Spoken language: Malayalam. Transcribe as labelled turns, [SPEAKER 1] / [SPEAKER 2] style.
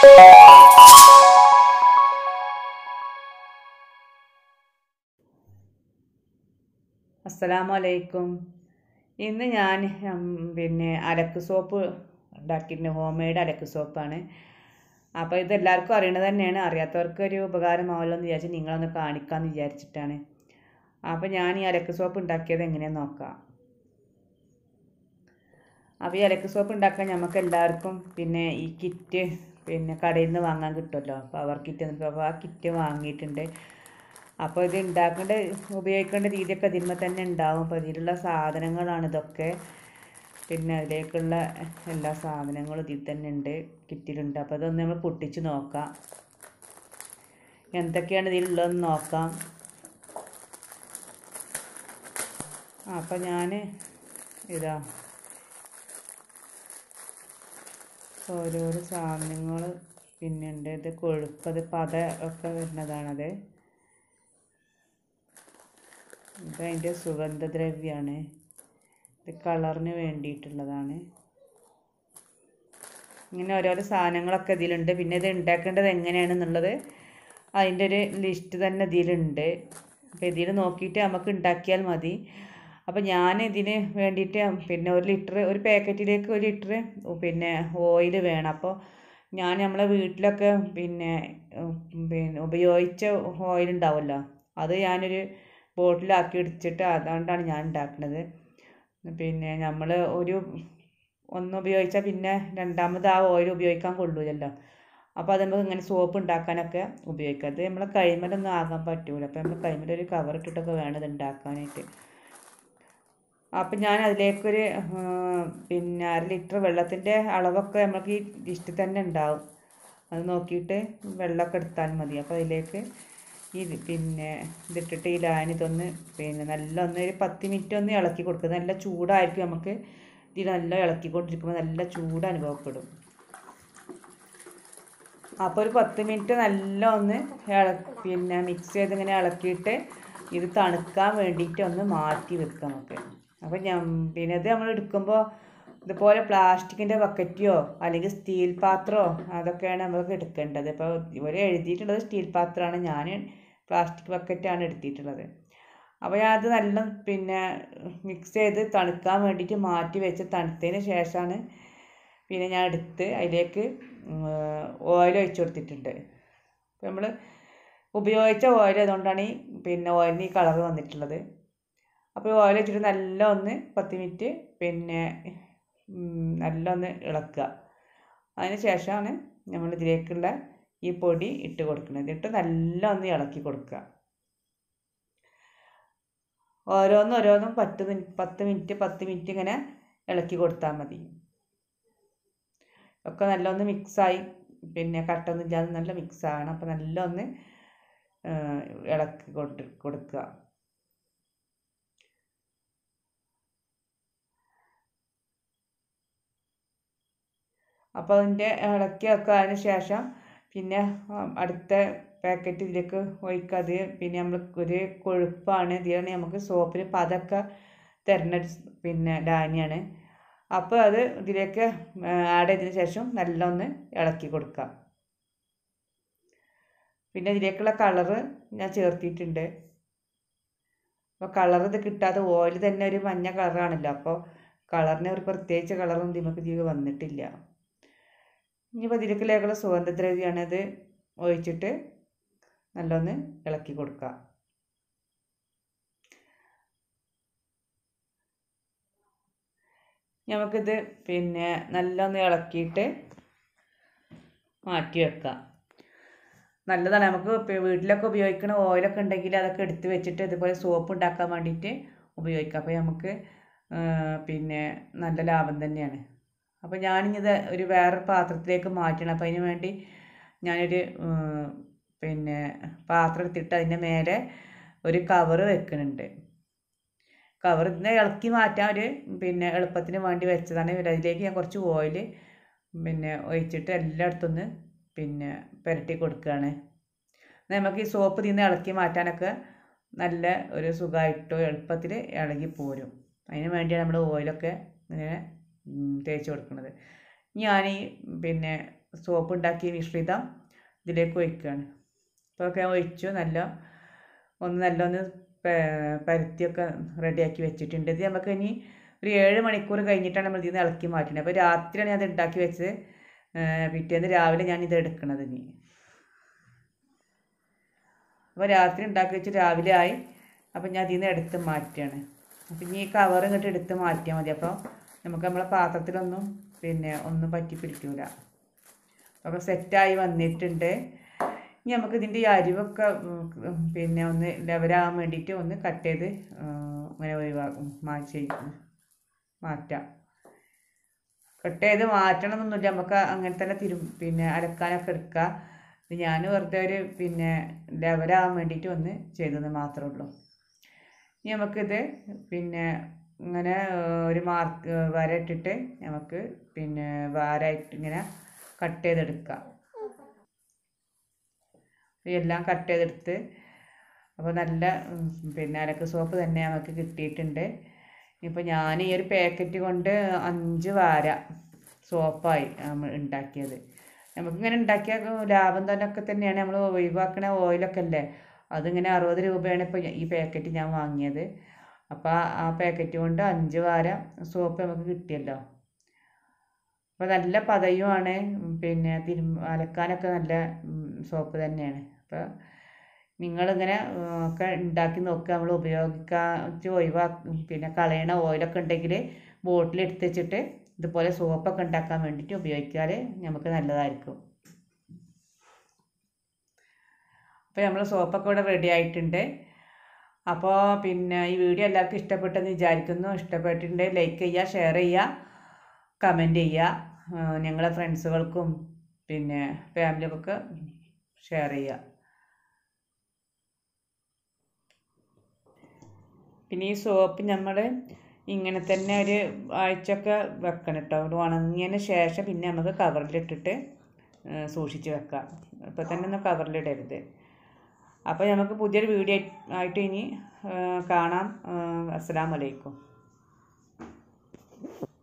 [SPEAKER 1] അസ്സലാമു അലൈക്കും ഇന്ന് ഞാൻ ഉം, പിന്നെ അലക്ക് സോപ്പ് ഉണ്ടാക്കിയിട്ടുണ്ട് ഹോം മെയ്ഡ് അലക്ക് സോപ്പാണ് അപ്പോൾ ഇത് എല്ലാവർക്കും അറിയണത് തന്നെയാണ് അറിയാത്തവർക്ക് ഒരു ഉപകാരമാവല്ലോ എന്ന് വിചാരിച്ച് നിങ്ങളൊന്ന് കാണിക്കാമെന്ന് വിചാരിച്ചിട്ടാണ് അപ്പോൾ ഞാൻ ഈ അലക്ക് സോപ്പ് ഉണ്ടാക്കിയത് എങ്ങനെയാണെന്ന് നോക്കാം അപ്പോൾ ഈ അലക്ക് സോപ്പ് ഉണ്ടാക്കാൻ നമുക്ക് എല്ലാവർക്കും പിന്നെ ഈ കിറ്റ് പിന്നെ കടയിൽ നിന്ന് വാങ്ങാൻ കിട്ടുമല്ലോ പവർ കിറ്റ് എന്ന് അപ്പോൾ ആ കിറ്റ് വാങ്ങിയിട്ടുണ്ട് അപ്പോൾ ഇത് ഉണ്ടാക്കേണ്ട ഉപയോഗിക്കേണ്ട രീതിയൊക്കെ ഇതിന്മേൽ തന്നെ ഉണ്ടാവും അപ്പോൾ ഇതിലുള്ള സാധനങ്ങളാണ് ഇതൊക്കെ പിന്നെ അതിലേക്കുള്ള എല്ലാ സാധനങ്ങളും ഇതിൽ തന്നെ ഉണ്ട് കിറ്റിലുണ്ട് അപ്പോൾ അതൊന്ന് നമ്മൾ പൊട്ടിച്ച് നോക്കാം എന്തൊക്കെയാണ് ഇതിലുള്ളതെന്ന് നോക്കാം അപ്പോൾ ഞാൻ ഇതാ ഓരോരോ സാധനങ്ങൾ പിന്നെ ഉണ്ട് ഇത് കൊഴുപ്പത് പത ഒക്കെ വരുന്നതാണത് ഇത് അതിൻ്റെ സുഗന്ധദ്രവ്യമാണ് ഇത് കളറിന് വേണ്ടിയിട്ടുള്ളതാണ് ഇങ്ങനെ ഓരോരോ സാധനങ്ങളൊക്കെ ഇതിലുണ്ട് പിന്നെ ഇത് ഉണ്ടാക്കേണ്ടത് എങ്ങനെയാണെന്നുള്ളത് അതിൻ്റെ ഒരു ലിസ്റ്റ് തന്നെ ഇതിലുണ്ട് അപ്പോൾ ഇതിൽ നോക്കിയിട്ട് നമുക്ക് ഉണ്ടാക്കിയാൽ മതി അപ്പോൾ ഞാൻ ഇതിന് വേണ്ടിയിട്ട് പിന്നെ ഒരു ലിറ്റർ ഒരു പാക്കറ്റിലേക്ക് ഒരു ലിറ്റർ പിന്നെ ഓയിൽ വേണം അപ്പോൾ ഞാൻ നമ്മളെ വീട്ടിലൊക്കെ പിന്നെ ഉം, പിന്നെ ഉപയോഗിച്ച ഓയിൽ ഉണ്ടാവുമല്ലോ അത് ഞാനൊരു ബോട്ടിലാക്കി ഇടിച്ചിട്ട് അതുകൊണ്ടാണ് ഞാൻ ഉണ്ടാക്കുന്നത് പിന്നെ നമ്മൾ ഒരു ഒന്ന് ഉപയോഗിച്ചാൽ പിന്നെ രണ്ടാമത് ആ ഓയിൽ ഉപയോഗിക്കാൻ കൊള്ളൂലല്ലോ അപ്പോൾ അത് നമുക്ക് ഇങ്ങനെ സോപ്പ് ഉണ്ടാക്കാനൊക്കെ ഉപയോഗിക്കാം അത് നമ്മളെ കൈമലൊന്നും ആകാൻ പറ്റൂല അപ്പോൾ നമ്മൾ കൈമലൊരു കവർ ഇട്ടിട്ടൊക്കെ വേണം ഇത് ഉണ്ടാക്കാനായിട്ട് അപ്പം ഞാൻ അതിലേക്കൊരു ആ, പിന്നെ അര ലിറ്റർ വെള്ളത്തിൻ്റെ അളവൊക്കെ നമുക്ക് ഈ ലിസ്റ്റിൽ തന്നെ ഉണ്ടാവും അത് നോക്കിയിട്ട് വെള്ളമൊക്കെ എടുത്താൽ മതി അപ്പോൾ അതിലേക്ക് ഈ ഇത് പിന്നെ ഇതിട്ടിട്ട് ഈ ലായനി ഇതൊന്ന് പിന്നെ നല്ല ഒന്ന് ഒരു പത്ത് മിനിറ്റ് ഒന്ന് ഇളക്കി കൊടുക്കുക നല്ല ചൂടായിരിക്കും നമുക്ക് ഇത് നല്ല ഇളക്കിക്കൊണ്ടിരിക്കുമ്പോൾ നല്ല ചൂട് അനുഭവപ്പെടും അപ്പോൾ ഒരു പത്ത് മിനിറ്റ് നല്ല ഒന്ന് ഇള പിന്നെ മിക്സ് ചെയ്ത് ഇങ്ങനെ ഇളക്കിയിട്ട് ഇത് തണുക്കാൻ വേണ്ടിയിട്ട് ഒന്ന് മാറ്റി വെക്കുക നമുക്ക് അപ്പോൾ ഞാൻ പിന്നെ ഇത് നമ്മൾ എടുക്കുമ്പോൾ ഇതുപോലെ പ്ലാസ്റ്റിക്കിൻ്റെ ബക്കറ്റിയോ അല്ലെങ്കിൽ സ്റ്റീൽ പാത്രമോ അതൊക്കെയാണ് നമുക്ക് എടുക്കേണ്ടത് ഇപ്പോൾ ഇവർ എഴുതിയിട്ടുള്ളത് സ്റ്റീൽ പാത്രമാണ് ഞാൻ പ്ലാസ്റ്റിക് ബക്കറ്റാണ് എടുത്തിട്ടുള്ളത് അപ്പോൾ ഞാൻ അത് നല്ല പിന്നെ മിക്സ് ചെയ്ത് തണുക്കാൻ വേണ്ടിയിട്ട് മാറ്റി വെച്ച് തണുത്തതിന് ശേഷമാണ് പിന്നെ ഞാൻ എടുത്ത് അതിലേക്ക് ഓയിൽ ഒഴിച്ച് കൊടുത്തിട്ടുണ്ട് നമ്മൾ ഉപയോഗിച്ച ഓയിൽ അതുകൊണ്ടാണ് ഈ പിന്നെ ഓയിലിന് ഈ കളർ വന്നിട്ടുള്ളത് അപ്പോൾ ഓയിൽ വെച്ചിട്ട് നല്ല ഒന്ന് പത്ത് മിനിറ്റ് പിന്നെ ഉം, നല്ല ഒന്ന് ഇളക്കുക അതിന് ശേഷമാണ് നമ്മൾ ഇതിലേക്കുള്ള ഈ പൊടി ഇട്ട് കൊടുക്കുന്നത് എന്നിട്ട് നല്ല ഒന്ന് ഇളക്കി കൊടുക്കുക ഓരോന്നും ഓരോന്നും പത്ത് മിനിറ്റ് പത്ത് മിനിറ്റ് പത്ത് മിനിറ്റ് ഇങ്ങനെ ഇളക്കി കൊടുത്താൽ മതി ഒക്കെ നല്ല ഒന്ന് മിക്സായി പിന്നെ കട്ടൊന്നും ഇല്ലാതെ നല്ല മിക്സ് ആകണം അപ്പോൾ നല്ല ഒന്ന് ആ, ഇളക്കി കൊണ്ട് കൊടുക്കുക അപ്പോൾ അതിൻ്റെ ഇളക്കിയൊക്കെ അതിന് ശേഷം പിന്നെ ആ, അടുത്ത പാക്കറ്റ് ഇതിലേക്ക് ഒഴിക്കാതെ പിന്നെ നമ്മൾ ഒരു കൊഴുപ്പാണ് ഇതിലാണ് നമുക്ക് സോപ്പിന് പതൊക്കെ തരുന്ന ഒരു സ് പിന്നെ ധാന്യമാണ് അപ്പോൾ അത് ഇതിലേക്ക് ആഡ് ചെയ്തതിന് ശേഷം നല്ല ഒന്ന് ഇളക്കി കൊടുക്കാം പിന്നെ ഇതിലേക്കുള്ള കളറ് ഞാൻ ചേർത്തിട്ടുണ്ട് അപ്പോൾ കളർ ഇത് കിട്ടാതെ ഓയിൽ തന്നെ ഒരു മഞ്ഞ കളറാണല്ലോ അപ്പോൾ കളറിന് ഒരു പ്രത്യേകിച്ച് കളറൊന്നും നമുക്ക് ഇതിൽ വന്നിട്ടില്ല ഇനിയിപ്പോൾ ഇതിലേക്കുള്ള സുഗന്ധദ്രവ്യമാണ് ഇത് ഒഴിച്ചിട്ട് നല്ലൊന്ന് ഇളക്കി കൊടുക്കുക നമുക്കിത് പിന്നെ നല്ലൊന്ന് ഇളക്കിയിട്ട് മാറ്റി വെക്കാം നല്ലതാണ് നമുക്ക് ഇപ്പം വീട്ടിലൊക്കെ ഉപയോഗിക്കുന്ന ഓയിലൊക്കെ ഉണ്ടെങ്കിൽ അതൊക്കെ എടുത്ത് വെച്ചിട്ട് ഇതുപോലെ സോപ്പ് ഉണ്ടാക്കാൻ വേണ്ടിയിട്ട് ഉപയോഗിക്കാം അപ്പോൾ നമുക്ക് ആ, പിന്നെ നല്ല ലാഭം തന്നെയാണ് അപ്പോൾ ഞാനിത് ഒരു വേറെ പാത്രത്തിലേക്ക് മാറ്റണം അപ്പോൾ അതിന് വേണ്ടി ഞാനൊരു ഉം, പിന്നെ പാത്രം എടുത്തിട്ട് അതിൻ്റെ മേലെ ഒരു കവറ് വെക്കുന്നുണ്ട് കവർ ഇതിനെ ഇളക്കി മാറ്റാൻ ഒരു പിന്നെ എളുപ്പത്തിന് വേണ്ടി വെച്ചതാണ് പിന്നെ അതിലേക്ക് ഞാൻ കുറച്ച് ഓയിൽ പിന്നെ ഒഴിച്ചിട്ട് എല്ലായിടത്തും ഒന്ന് പിന്നെ പുരട്ടി കൊടുക്കുകയാണ് എന്നാൽ നമുക്ക് ഈ സോപ്പ് ഇതിൽ നിന്ന് ഇളക്കി മാറ്റാനൊക്കെ നല്ല ഒരു സുഖമായിട്ടോ എളുപ്പത്തിൽ ഇളകി പോരും അതിന് വേണ്ടിയാണ് നമ്മൾ ഓയിലൊക്കെ ഇങ്ങനെ ഉം, തേച്ച് കൊടുക്കുന്നത് ഞാൻ ഈ പിന്നെ സോപ്പ് ഉണ്ടാക്കിയ മിശ്രിതം ഇതിലേക്ക് ഒഴിക്കുകയാണ് അപ്പോൾ ഒക്കെ ഞാൻ ഒഴിച്ചു നല്ല ഒന്ന് നല്ല ഒന്ന് പ- പരത്തിയൊക്കെ റെഡിയാക്കി വെച്ചിട്ടുണ്ട് ഇത് നമുക്ക് ഇനി ഒരു ഏഴ് മണിക്കൂർ കഴിഞ്ഞിട്ടാണ് നമ്മൾ ഇതിൽ നിന്ന് ഇളക്കി മാറ്റുന്നത് അപ്പോൾ രാത്രിയാണ് ഞാൻ ഇത് ഉണ്ടാക്കി വെച്ചത് ഏർ പിറ്റേന്ന് രാവിലെ ഞാൻ ഇത് എടുക്കണത് ഇനി അപ്പോൾ രാത്രി ഉണ്ടാക്കി വെച്ച് രാവിലെ ആയി അപ്പോൾ ഞാൻ ഇതിൽ നിന്ന് എടുത്ത് മാറ്റുകയാണ് അപ്പം ഇനി ഈ കവർ ഇങ്ങോട്ട് എടുത്ത് മാറ്റിയാൽ മതി അപ്പോൾ നമുക്ക് നമ്മളെ പാത്രത്തിലൊന്നും പിന്നെ ഒന്നും പറ്റി പിടിക്കൂല അപ്പോൾ സെറ്റായി വന്നിട്ടുണ്ട് ഇനി നമുക്ക് ഇതിൻ്റെ ഈ അരിവൊക്കെ ഉം, പിന്നെ ഒന്ന് ലെവലാകാൻ വേണ്ടിയിട്ട് ഒന്ന് കട്ട് ചെയ്ത് ഉം, ഇങ്ങനെ ഒഴിവാക്കും മാറ്റി മാറ്റാം കട്ട് ചെയ്ത് മാറ്റണം എന്നൊന്നുമില്ല നമുക്ക് അങ്ങനെ തന്നെ തിരും പിന്നെ അലക്കാനൊക്കെ എടുക്കാം ഇത് ഞാൻ വെറുതെ ഒരു പിന്നെ ലെവലാകാൻ വേണ്ടിയിട്ട് ഒന്ന് ചെയ്തത് മാത്രമേ ഉള്ളൂ ഇനി നമുക്കിത് പിന്നെ ഇങ്ങനെ ഏർ, ഒരു മാർക്ക് വര ഇട്ടിട്ട് നമുക്ക് പിന്നെ വാരായിട്ട് ഇങ്ങനെ കട്ട് ചെയ്തെടുക്കാം എല്ലാം കട്ട് ചെയ്തെടുത്ത് അപ്പോൾ നല്ല ഉം, പിന്നെ അലക്ക് സോപ്പ് തന്നെ നമുക്ക് കിട്ടിയിട്ടുണ്ട് ഇപ്പോൾ ഞാൻ ഈ ഒരു പാക്കറ്റ് കൊണ്ട് അഞ്ച് വാര സോപ്പായി നമ്മൾ ഉണ്ടാക്കിയത് നമുക്കിങ്ങനെ ഉണ്ടാക്കിയ ലാഭം തന്നെ ഒക്കെ തന്നെയാണ് നമ്മൾ ഒഴിവാക്കണ ഓയിലൊക്കെ അല്ലേ അതിങ്ങനെ അറുപത് രൂപയാണ് ഇപ്പോൾ ഈ പാക്കറ്റ് ഞാൻ വാങ്ങിയത് അപ്പോൾ ആ പാക്കറ്റ് കൊണ്ട് അഞ്ച് വാര സോപ്പ് നമുക്ക് കിട്ടിയല്ലോ അപ്പോൾ നല്ല പതയുമാണ് പിന്നെ തിരു അലക്കാനൊക്കെ നല്ല സോപ്പ് തന്നെയാണ് അപ്പോൾ നിങ്ങളിങ്ങനെ ഉം, ഒക്കെ ഉണ്ടാക്കി നോക്കുക നമ്മൾ ഉപയോഗിക്കാച്ച് ഒഴിവാക്കി പിന്നെ കളയണ ഓയിലൊക്കെ ഉണ്ടെങ്കിൽ ബോട്ടിൽ എടുത്ത് വെച്ചിട്ട് ഇതുപോലെ സോപ്പൊക്കെ ഉണ്ടാക്കാൻ വേണ്ടിയിട്ട് ഉപയോഗിച്ചാൽ നമുക്ക് നല്ലതായിരിക്കും അപ്പോൾ നമ്മൾ സോപ്പൊക്കെ ഇവിടെ റെഡി ആയിട്ടുണ്ട് അപ്പോൾ പിന്നെ ഈ വീഡിയോ എല്ലാവർക്കും ഇഷ്ടപ്പെട്ടെന്ന് വിചാരിക്കുന്നു ഇഷ്ടപ്പെട്ടിട്ടുണ്ടെങ്കിൽ ലൈക്ക് ചെയ്യുക ഷെയർ ചെയ്യുക കമൻറ്റ് ചെയ്യുക ആ, ഞങ്ങളെ ഫ്രണ്ട്സുകൾക്കും പിന്നെ ഫാമിലിക്കൊക്കെ ഷെയർ ചെയ്യുക പിന്നെ ഈ സോപ്പ് നമ്മൾ ഇങ്ങനെ തന്നെ ഒരു ആഴ്ചയൊക്കെ വെക്കണം കേട്ടോ അത് ഉണങ്ങിയതിന് ശേഷം പിന്നെ നമുക്ക് കവറിലിട്ടിട്ട് ഏ, സൂക്ഷിച്ച് വെക്കാം ഇപ്പം തന്നെ ഒന്ന് കവറിലിടരുത് അപ്പോൾ നമുക്ക് പുതിയൊരു വീഡിയോ ആയിട്ട് ഇനി ഏ, കാണാം അസ്സലാമു അലൈക്കും